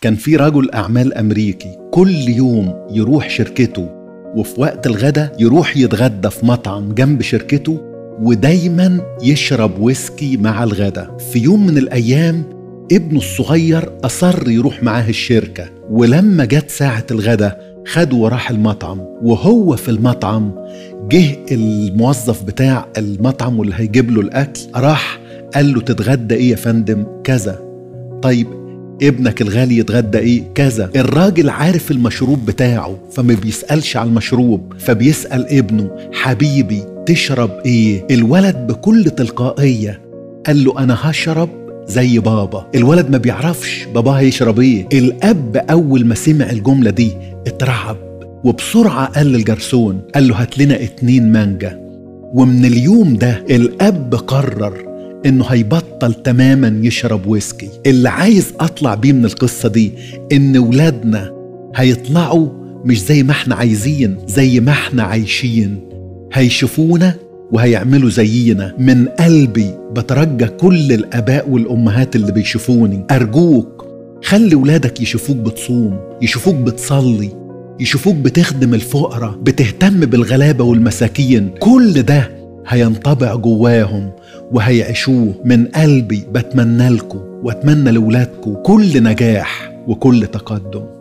كان في رجل أعمال أمريكي كل يوم يروح شركته وفي وقت الغدا يروح يتغدى في مطعم جنب شركته ودايما يشرب ويسكي مع الغدا في يوم من الأيام ابنه الصغير أصر يروح معاه الشركة ولما جت ساعة الغدا خده وراح المطعم وهو في المطعم جه الموظف بتاع المطعم واللي هيجيب له الأكل راح قال له تتغدى إيه يا فندم كذا طيب ابنك الغالي يتغدى ايه كذا الراجل عارف المشروب بتاعه فما بيسألش على المشروب فبيسأل ابنه حبيبي تشرب ايه الولد بكل تلقائية قال له انا هشرب زي بابا الولد ما بيعرفش باباه هيشرب ايه الاب اول ما سمع الجملة دي اترعب وبسرعة قال للجرسون قال له هات لنا اتنين مانجا ومن اليوم ده الاب قرر انه هيبطل تماما يشرب ويسكي اللي عايز اطلع بيه من القصه دي ان ولادنا هيطلعوا مش زي ما احنا عايزين زي ما احنا عايشين هيشوفونا وهيعملوا زينا من قلبي بترجى كل الاباء والامهات اللي بيشوفوني ارجوك خلي ولادك يشوفوك بتصوم يشوفوك بتصلي يشوفوك بتخدم الفقراء بتهتم بالغلابه والمساكين كل ده هينطبع جواهم وهيعيشوه من قلبي بتمنى لكم واتمنى لولادكم كل نجاح وكل تقدم